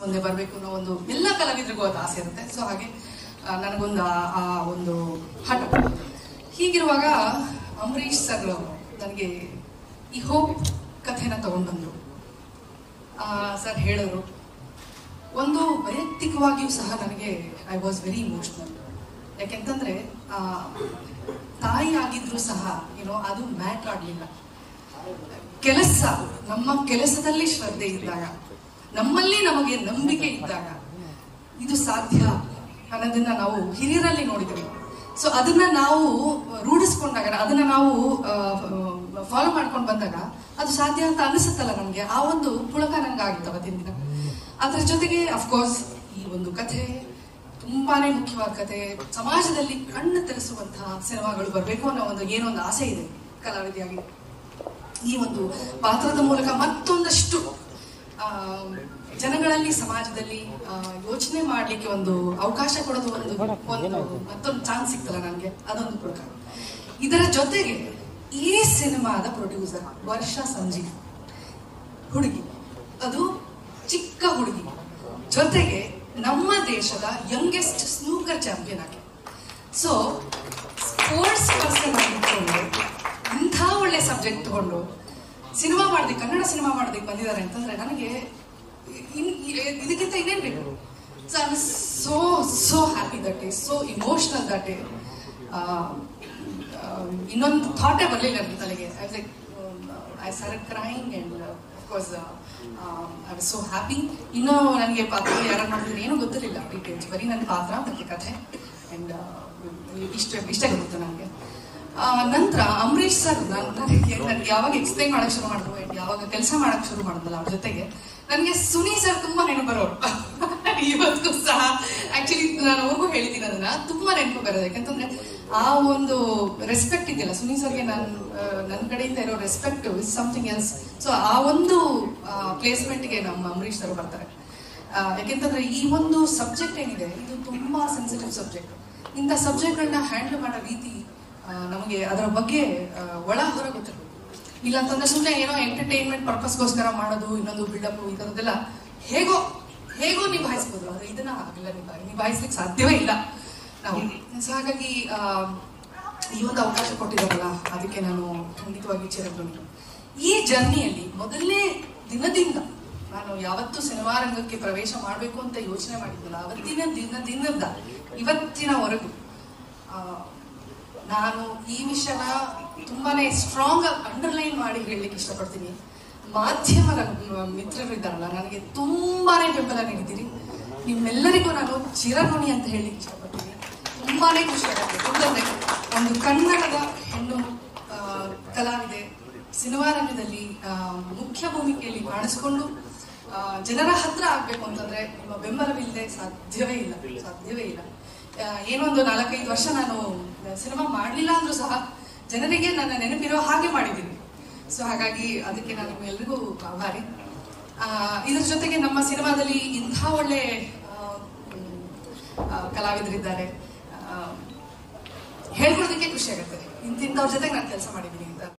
ಮುಂದೆ ಬರಬೇಕು ಅನ್ನೋ ಒಂದು ಎಲ್ಲ ಕಲಾವಿದರಿಗೂ ಅದು ಆಸೆ ಇರುತ್ತೆ ಸೊ ಹಾಗೆ ಆ, ನನಗೊಂದು ಆ- ಆ ಒಂದು ಹಠ ಹೀಗಿರುವಾಗ ಅಂಬರೀಷ್ ಸರ್ ನನಗೆ ಈ ಹೋಪ್ ಕಥೆನ ತಗೊಂಡು ಬಂದರು ಸರ್ ಹೇಳಿದ್ರು ಒಂದು ವೈಯಕ್ತಿಕವಾಗಿಯೂ ಸಹ ನನಗೆ ಐ ವಾಸ್ ವೆರಿ ಇಮೋಷನಲ್ ಯಾಕೆಂತಂದ್ರೆ ಆ, ತಾಯಿ ಆಗಿದ್ರು ಸಹ ಏನೋ ಅದು ಮ್ಯಾಟ್ರ್ ಆಗಲಿಲ್ಲ ಕೆಲಸ ನಮ್ಮ ಕೆಲಸದಲ್ಲಿ ಶ್ರದ್ಧೆ ಇದ್ದಾಗ ನಮ್ಮಲ್ಲಿ ನಮಗೆ ನಂಬಿಕೆ ಇದ್ದಾಗ ಇದು ಸಾಧ್ಯ ಅನ್ನೋದನ್ನ ನಾವು ಹಿರಿಯರಲ್ಲಿ ನೋಡಿದ್ವಿ ಸೊ ಅದನ್ನ ನಾವು ರೂಢಿಸ್ಕೊಂಡಾಗ ಅದನ್ನ ನಾವು ಫಾಲೋ ಮಾಡ್ಕೊಂಡು ಬಂದಾಗ ಅದು ಸಾಧ್ಯ ಅಂತ ಅನಿಸುತ್ತಲ್ಲ ನಮ್ಗೆ ಆ ಒಂದು ಪುಳಕ ನನಗಾಗಿತ್ತು ಅವತ್ತಿನ ದಿನ ಅದ್ರ ಜೊತೆಗೆ ಅಫ್ಕೋರ್ಸ್ ಈ ಒಂದು ಕಥೆ ತುಂಬಾನೇ ಮುಖ್ಯವಾದ ಕಥೆ ಸಮಾಜದಲ್ಲಿ ಕಣ್ಣು ತೆರೆಸುವಂತಹ ಸಿನಿಮಾಗಳು ಬರಬೇಕು ಅನ್ನೋ ಒಂದು ಏನೋ ಒಂದು ಆಸೆ ಇದೆ ಕಲಾವಿದೆಯಾಗಿ ಈ ಒಂದು ಪಾತ್ರದ ಮೂಲಕ ಮತ್ತೊಂದಷ್ಟು ಆ, ಜನಗಳಲ್ಲಿ ಸಮಾಜದಲ್ಲಿ ಆ, ಯೋಚನೆ ಮಾಡ್ಲಿಕ್ಕೆ ಒಂದು ಅವಕಾಶ ಕೊಡೋದು ಒಂದು ಒಂದು ಮತ್ತೊಂದು ಚಾನ್ಸ್ ಸಿಕ್ತಲ್ಲ ನನಗೆ ಅದೊಂದು ಪುಳಕ ಇದರ ಜೊತೆಗೆ ಈ ಸಿನಿಮಾದ ಪ್ರೊಡ್ಯೂಸರ್ ವರ್ಷ ಸಂಜೀವ್ ಹುಡುಗಿ ಅದು ಚಿಕ್ಕ ಹುಡುಗಿ ಜೊತೆಗೆ ನಮ್ಮ ದೇಶದ ಯಂಗೆಸ್ಟ್ ಸ್ನೂಕರ್ ಚಾಂಪಿಯನ್ ಆಗಿ ಸೊ ಸ್ಪೋರ್ಟ್ಸ್ ಪರ್ಸನ್ ಆಗಿಟ್ಕೊಂಡು ಇಂಥ ಒಳ್ಳೆ ಸಬ್ಜೆಕ್ಟ್ ತಗೊಂಡು ಸಿನಿಮಾ ಮಾಡೋದಕ್ಕೆ ಕನ್ನಡ ಸಿನಿಮಾ ಮಾಡೋದಕ್ಕೆ ಬಂದಿದ್ದಾರೆ ಅಂತಂದ್ರೆ ನನಗೆ ಇನ್- ಇ- ಇದಕ್ಕಿಂತ ಇನ್ನೇನ್ ಬೇಕು so I so so happy that day so emotional that day ಇನ್ನೊಂದು ಥಾಟೇ ಬರಲಿಲ್ಲ ನನ್ನ ತಲೆಗೆ I like I sir crying and of course I was so happy ಇನ್ನೂ ನನಗೆ ಪಾತ್ರ ಯಾರು ಮಾಡಿದ್ರೆ ಏನೂ ಗೊತ್ತಿರಲಿಲ್ಲ ಡೀಟೇಲ್ಸ್ ಬರೀ ನನ್ನ ಪಾತ್ರ ಮತ್ತೆ ಕಥೆ ಅಂಡ್ ಇಷ್ಟ ಇಷ್ಟ ಗೊತ್ತು ನನಗೆ ನಂತರ ಅಂಬರೀಷ್ ಸರ್ ನನಗೆ ನನಗೆ ಯಾವಾಗ ಎಕ್ಸ್ಪ್ಲೈನ್ ಮಾಡಕ್ ಶುರು ಮಾಡಿದ್ರು and ಯಾವಾಗ ಕೆಲಸ ಮಾಡಕ್ ಶುರು ಮಾಡಿದ್ನಲ್ಲ ಅವ್ರ ಜೊತೆಗೆ ನನಗೆ ಸುನಿ ಸರ್ ತುಂಬಾ ನೆನಪು ಬರೋರು ಇವತ್ತಿಗೂ ಸಹ ಆಕ್ಚುಲಿ ನಾನು ಅವ್ರಿಗೂ ಹೇಳ್ತೀನಿ ಅದನ್ನ ತುಂಬಾ ನೆನಪು ಬರೋದು ಯಾಕಂತಂದ್ರೆ ಆ ಒಂದು ರೆಸ್ಪೆಕ್ಟ್ ಇದೆಯಲ್ಲ ಸುನಿ ಸರ್ಗೆ ನಾನು ನನ್ನ ಕಡೆಯಿಂದ ಇರೋ respect is something else so ಆ ಒಂದು ಪ್ಲೇಸ್ಮೆಂಟ್ಗೆ ನಮ್ಮ ಅಂಬರೀಷ್ ಸರ್ ಬರ್ತಾರೆ ಆ, ಯಾಕೆಂತಂದ್ರೆ ಈ ಒಂದು ಸಬ್ಜೆಕ್ಟ್ ಏನಿದೆ ಇದು ತುಂಬಾ ಸೆನ್ಸಿಟಿವ್ ಸಬ್ಜೆಕ್ಟ್ ಇಂಥ ಸಬ್ಜೆಕ್ಟ್ಗಳನ್ನ ಹ್ಯಾಂಡಲ್ ಮಾಡೋ ರೀತಿ ಆ, ನಮಗೆ ಅದರ ಬಗ್ಗೆ ಆ, ಒಳ ಹೊರ ಗೊತ್ತಿರಬೇಕು ಇಲ್ಲ ಅಂತಂದ್ರೆ ಸುಮ್ಮನೆ ಏನೋ ಎಂಟರ್ಟೈನ್ಮೆಂಟ್ ಪರ್ಪಸ್ಗೋಸ್ಕರ ಮಾಡೋದು ಇನ್ನೊಂದು ಬಿಲ್ಡಪ್ ಈ ಥರದ್ದೆಲ್ಲ ಹೇಗೋ ಹೇಗೋ ನಿಭಾಯಿಸ್ಬೋದು ಆದ್ರೆ ಇದನ್ನ ಆಗಿಲ್ಲ ನಿಭಾ ನಿಭಾಯಿಸ್ಲಿಕ್ಕೆ ಸಾಧ್ಯವೇ ಇಲ್ಲ ನಾವು ಸೊ ಹಾಗಾಗಿ ಆ, ಈ ಒಂದು ಅವಕಾಶ ಕೊಟ್ಟಿದ್ದಾರಲ್ಲ ಅದಕ್ಕೆ ನಾನು ಖಂಡಿತವಾಗಿ ಚಿರಋಣಿ ಈ ಜರ್ನಿಯಲ್ಲಿ ಮೊದಲನೇ ದಿನದಿಂದ ನಾನು ಯಾವತ್ತು ಸಿನಿಮಾ ರಂಗಕ್ಕೆ ಪ್ರವೇಶ ಮಾಡಬೇಕು ಅಂತ ಯೋಚನೆ ಮಾಡಿದ್ನಲ್ಲ ಅವತ್ತಿನ ದಿನ ದಿನದ ಇವತ್ತಿನವರೆಗೂ ಆ, ನಾನು ಈ ವಿಷಯನ ತುಂಬಾನೇ ಸ್ಟ್ರಾಂಗ್ ಆಗಿ ಅಂಡರ್ಲೈನ್ ಮಾಡಿ ಹೇಳಲಿಕ್ಕೆ ಇಷ್ಟಪಡ್ತೀನಿ ಮಾಧ್ಯಮದ ಮಿತ್ರರು ಇದ್ದಾರಲ್ಲ ನನಗೆ ತುಂಬಾನೇ ಬೆಂಬಲ ನೀಡಿದ್ದೀರಿ ನಿಮ್ಮೆಲ್ಲರಿಗೂ ನಾನು ಚಿರಋಣಿ ಅಂತ ಹೇಳಲಿಕ್ಕೆ ಇಷ್ಟಪಡ್ತೀನಿ ತುಂಬಾನೇ ಖುಷಿ ಆಗುತ್ತೆ ಯಾಕಂದ್ರೆ ಒಂದು ಕನ್ನಡದ ಹೆಣ್ಣು ಆ, ಕಲಾವಿದೆ ಸಿನಿಮಾ ರಂಗದಲ್ಲಿ ಆ, ಮುಖ್ಯ ಭೂಮಿಕೆಯಲ್ಲಿ ಕಾಣಿಸ್ಕೊಂಡು ಆ, ಜನರ ಹತ್ರ ಆಗ್ಬೇಕು ಅಂತಂದ್ರೆ ನಿಮ್ಮ ಬೆಂಬಲವಿಲ್ಲದೆ ಸಾಧ್ಯವೇ ಇಲ್ಲ ಸಾಧ್ಯವೇ ಇಲ್ಲ ಆ, ಏನೊಂದು ನಾಲ್ಕೈದು ವರ್ಷ ನಾನು ಸಿನಿಮಾ ಮಾಡಲಿಲ್ಲ ಅಂದ್ರೂ ಸಹ ಜನರಿಗೆ ನನ್ನ ನೆನಪಿರೋ ಹಾಗೆ ಮಾಡಿದ್ದೀನಿ ಸೊ ಹಾಗಾಗಿ ಅದಕ್ಕೆ ನಾನು ನಿಮ್ಮೆಲ್ಲರಿಗೂ ಆಭಾರಿ ಆ, ಇದ್ರ ಜೊತೆಗೆ ನಮ್ಮ ಸಿನಿಮಾದಲ್ಲಿ ಇಂಥ ಒಳ್ಳೆ ಆ, ಮ್, ಆ, ಕಲಾವಿದರಿದ್ದಾರೆ ಆ, ಹೇಳ್ಕೊಡೋದಕ್ಕೆ ಖುಷಿ ಆಗುತ್ತೆ ಇಂತಿಂಥವ್ರ ಜೊತೆಗೆ ನಾನು ಕೆಲಸ ಮಾಡಿದ್ದೀನಿ ಅಂತ